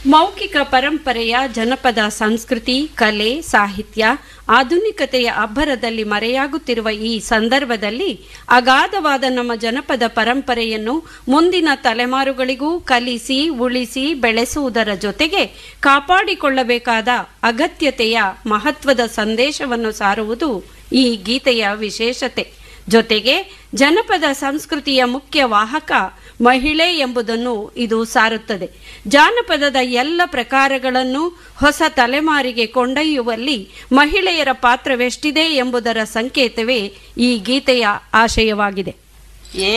ಮೌಖಿಕ ಪರಂಪರೆಯ ಜನಪದ ಸಂಸ್ಕೃತಿ ಕಲೆ ಸಾಹಿತ್ಯ ಆಧುನಿಕತೆಯ ಅಬ್ಬರದಲ್ಲಿ ಮರೆಯಾಗುತ್ತಿರುವ ಈ ಸಂದರ್ಭದಲ್ಲಿ ಅಗಾಧವಾದ ನಮ್ಮ ಜನಪದ ಪರಂಪರೆಯನ್ನು ಮುಂದಿನ ತಲೆಮಾರುಗಳಿಗೂ ಕಲಿಸಿ ಉಳಿಸಿ ಬೆಳೆಸುವುದರ ಜೊತೆಗೆ ಕಾಪಾಡಿಕೊಳ್ಳಬೇಕಾದ ಅಗತ್ಯತೆಯ ಮಹತ್ವದ ಸಂದೇಶವನ್ನು ಸಾರುವುದು ಈ ಗೀತೆಯ ವಿಶೇಷತೆ ಜೊತೆಗೆ ಜನಪದ ಸಂಸ್ಕೃತಿಯ ಮುಖ್ಯ ವಾಹಕ ಮಹಿಳೆ ಎಂಬುದನ್ನು ಇದು ಸಾರುತ್ತದೆ ಜಾನಪದದ ಎಲ್ಲ ಪ್ರಕಾರಗಳನ್ನು ಹೊಸ ತಲೆಮಾರಿಗೆ ಕೊಂಡೊಯ್ಯುವಲ್ಲಿ ಮಹಿಳೆಯರ ಪಾತ್ರವೆಷ್ಟಿದೆ ಎಂಬುದರ ಸಂಕೇತವೇ ಈ ಗೀತೆಯ ಆಶಯವಾಗಿದೆ